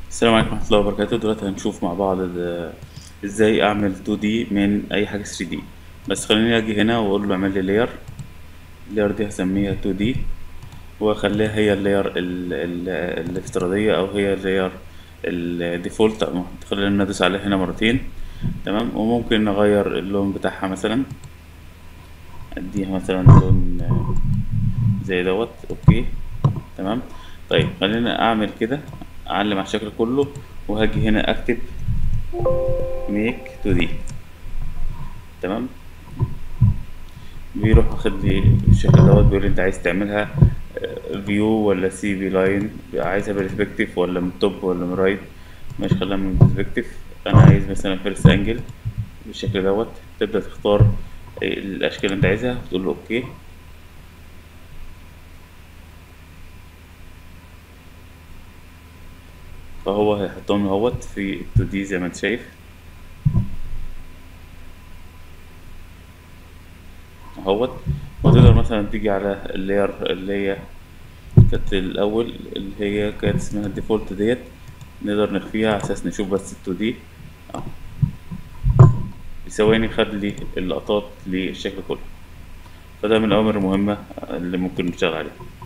السلام عليكم ورحمة الله وبركاته دلوقتي هنشوف مع بعض ال- ازاي اعمل 2D من اي حاجة 3D بس خليني اجي هنا واقول له اعمل لي layer اللاير دي هسميها 2D واخليها هي اللاير ال- ال- الافتراضية او هي اللاير الديفولت خلينا ندوس عليها هنا مرتين تمام وممكن نغير اللون بتاعها مثلا اديها مثلا لون آه، زي دوت اوكي تمام طيب خلينا اعمل كده اعلم على الشكل كله وهاجي هنا اكتب ميك تو دي تمام بيروح واخد لي الشكل دوت بيقول لي انت عايز تعملها فيو ولا سي بي لاين عايزها برسبكتيف ولا من توب ولا من رايت ماشي خليها من برسبكتيف انا عايز مثلا فيرست انجل بالشكل دوت تبدا تختار الاشكال اللي انت عايزها تقول له اوكي فهو هيحطهم اهوت في ال 2 دي زي ما انت شايف اهوت وتقدر مثلا تيجي على اللاير اللي هي كانت الاول اللي هي كانت اسمها الديفولت ديت نقدر نخفيها على اساس نشوف بس ال 2 دي اهو في ثواني خد لي اللقطات للشكل كله فده من الأوامر المهمة اللي ممكن نشتغل عليها